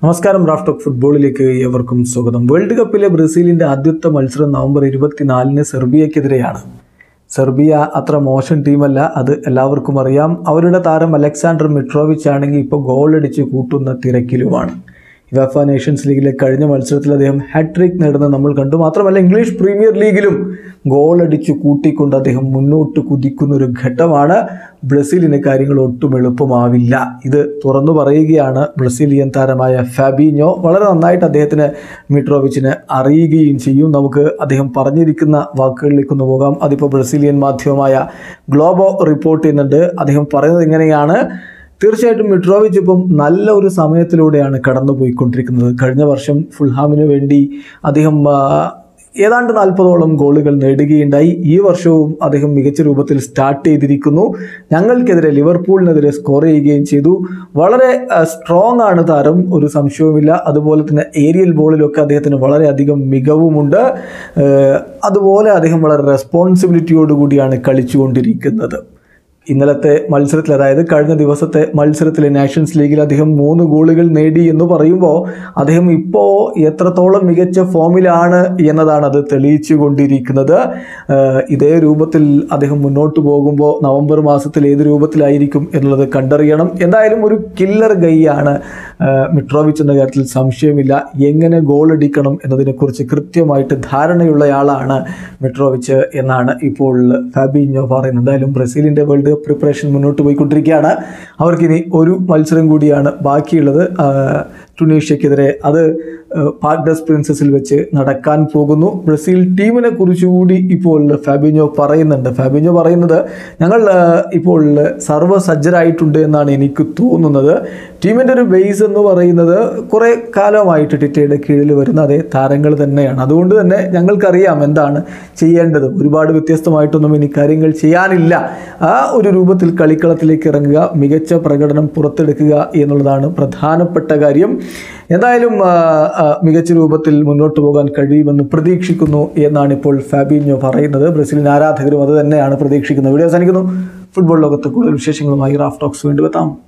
നമസ്കാരം raft of ഫുട്ബോളിലേക്ക് ഏവർക്കും സ്വാഗതം വേൾഡ് കപ്പിലെ ബ്രസീലിന്റെ ആദ്യത്തെ മത്സരം നവംബർ ഇരുപത്തിനാലിന് സെർബിയക്കെതിരെയാണ് സെർബിയ അത്ര മോശം ടീമല്ല അത് എല്ലാവർക്കും അറിയാം അവരുടെ താരം അലക്സാണ്ടർ മിട്രോവിച്ച് ആണെങ്കിൽ ഇപ്പോൾ ഗോളടിച്ച് കൂട്ടുന്ന തിരക്കിലുമാണ് യുവഫ നേഷൻസ് ലീഗിലെ കഴിഞ്ഞ മത്സരത്തിൽ അദ്ദേഹം ഹാട്രിക് നേടുന്നത് നമ്മൾ കണ്ടു മാത്രമല്ല ഇംഗ്ലീഷ് പ്രീമിയർ ലീഗിലും ഗോളടിച്ച് കൂട്ടിക്കൊണ്ട് അദ്ദേഹം മുന്നോട്ട് കുതിക്കുന്ന ഒരു ഘട്ടമാണ് ബ്രസീലിന് കാര്യങ്ങൾ ഒട്ടും എളുപ്പമാവില്ല ഇത് തുറന്നു പറയുകയാണ് ബ്രസീലിയൻ താരമായ ഫാബിഞ്ഞോ വളരെ നന്നായിട്ട് അദ്ദേഹത്തിന് മിട്രോവിച്ചിന് അറിയുകയും ചെയ്യും നമുക്ക് അദ്ദേഹം പറഞ്ഞിരിക്കുന്ന വാക്കുകളിലേക്ക് ഒന്ന് പോകാം അതിപ്പോൾ ബ്രസീലിയൻ മാധ്യമമായ ഗ്ലോബോ റിപ്പോർട്ട് ചെയ്യുന്നുണ്ട് അദ്ദേഹം പറയുന്നത് ഇങ്ങനെയാണ് തീർച്ചയായിട്ടും മിട്രോവിച്ച് ഇപ്പം നല്ല ഒരു സമയത്തിലൂടെയാണ് കടന്നു പോയിക്കൊണ്ടിരിക്കുന്നത് കഴിഞ്ഞ വർഷം ഫുൾഹാമിന് വേണ്ടി അദ്ദേഹം ആ, ഏതാണ്ട് നാൽപ്പതോളം ഗോളുകൾ നേടുകയുണ്ടായി ഈ വർഷവും അദ്ദേഹം മികച്ച രൂപത്തിൽ സ്റ്റാർട്ട് ചെയ്തിരിക്കുന്നു ഞങ്ങൾക്കെതിരെ ലിവർപൂളിനെതിരെ സ്കോർ ചെയ്യുകയും ചെയ്തു വളരെ സ്ട്രോങ് ആണ് താരം ഒരു സംശയവുമില്ല അതുപോലെ തന്നെ ഏരിയൽ ബോളിലൊക്കെ അദ്ദേഹത്തിന് വളരെയധികം മികവുമുണ്ട് ഏഹ് അതുപോലെ അദ്ദേഹം വളരെ റെസ്പോൺസിബിലിറ്റിയോടുകൂടിയാണ് കളിച്ചുകൊണ്ടിരിക്കുന്നത് ഇന്നലത്തെ മത്സരത്തിൽ അതായത് കഴിഞ്ഞ ദിവസത്തെ മത്സരത്തിലെ നാഷൻസ് ലീഗിൽ അദ്ദേഹം മൂന്ന് ഗോളുകൾ നേടി എന്ന് പറയുമ്പോൾ അദ്ദേഹം ഇപ്പോൾ എത്രത്തോളം മികച്ച ഫോമിലാണ് എന്നതാണ് അത് തെളിയിച്ചു കൊണ്ടിരിക്കുന്നത് ഏഹ് ഇതേ രൂപത്തിൽ അദ്ദേഹം മുന്നോട്ട് പോകുമ്പോൾ നവംബർ മാസത്തിൽ ഏത് രൂപത്തിലായിരിക്കും എന്നുള്ളത് കണ്ടറിയണം എന്തായാലും ഒരു കില്ലർ ഗൈയാണ് മിട്രോവിച്ച് എന്ന കാര്യത്തിൽ സംശയമില്ല എങ്ങനെ ഗോൾ അടിക്കണം എന്നതിനെക്കുറിച്ച് കൃത്യമായിട്ട് ധാരണയുള്ളയാളാണ് മിട്രോവിച്ച് എന്നാണ് ഇപ്പോൾ ഫാബിഞ്ഞോ പറയുന്നത് എന്തായാലും ബ്രസീലിൻ്റെ വേൾഡ് കപ്പ് പ്രിപ്പറേഷൻ മുന്നോട്ട് പോയിക്കൊണ്ടിരിക്കുകയാണ് അവർക്കിനി ഒരു മത്സരം കൂടിയാണ് ബാക്കിയുള്ളത് ആ, ടുണീഷ്യക്കെതിരെ അത് പാർഡസ് പ്രിൻസസിൽ വെച്ച് നടക്കാൻ പോകുന്നു ബ്രസീൽ ടീമിനെ കുറിച്ചുകൂടി ഇപ്പോൾ ഫാബിഞ്ഞോ പറയുന്നുണ്ട് ഫാബിഞ്ഞോ പറയുന്നത് ഞങ്ങൾ ആ, ഇപ്പോൾ സർവ്വസജ്ജരായിട്ടുണ്ട് എന്നാണ് എനിക്ക് തോന്നുന്നത് ടീമിൻ്റെ ഒരു ബേസ് എന്ന് പറയുന്നത് കുറേ കാലമായിട്ട് ടിറ്റയുടെ കീഴിൽ വരുന്ന അതേ താരങ്ങൾ തന്നെയാണ് അതുകൊണ്ട് തന്നെ ഞങ്ങൾക്കറിയാം എന്താണ് ചെയ്യേണ്ടത് ഒരുപാട് വ്യത്യസ്തമായിട്ടൊന്നും ഇനി കാര്യങ്ങൾ ചെയ്യാനില്ല ആ ഒരു രൂപത്തിൽ കളിക്കളത്തിലേക്ക് ഇറങ്ങുക മികച്ച പ്രകടനം പുറത്തെടുക്കുക എന്നുള്ളതാണ് പ്രധാനപ്പെട്ട കാര്യം എന്തായാലും ആ, ആ, മികച്ച രൂപത്തിൽ മുന്നോട്ട് പോകാൻ കഴിയുമെന്ന് പ്രതീക്ഷിക്കുന്നു എന്നാണ് ഇപ്പോൾ ഫാബിഞ്ഞോ പറയുന്നത് ബ്രസീലിന് ആരാധകരും അത് തന്നെയാണ് പ്രതീക്ഷിക്കുന്നത് വീഡിയോ അവസാനിക്കുന്നു ഫുട്ബോൾ ലോകത്ത് കൂടുതൽ വിശേഷങ്ങളുമായി റാഫ് ടോക്സ് വീണ്ടും എത്താം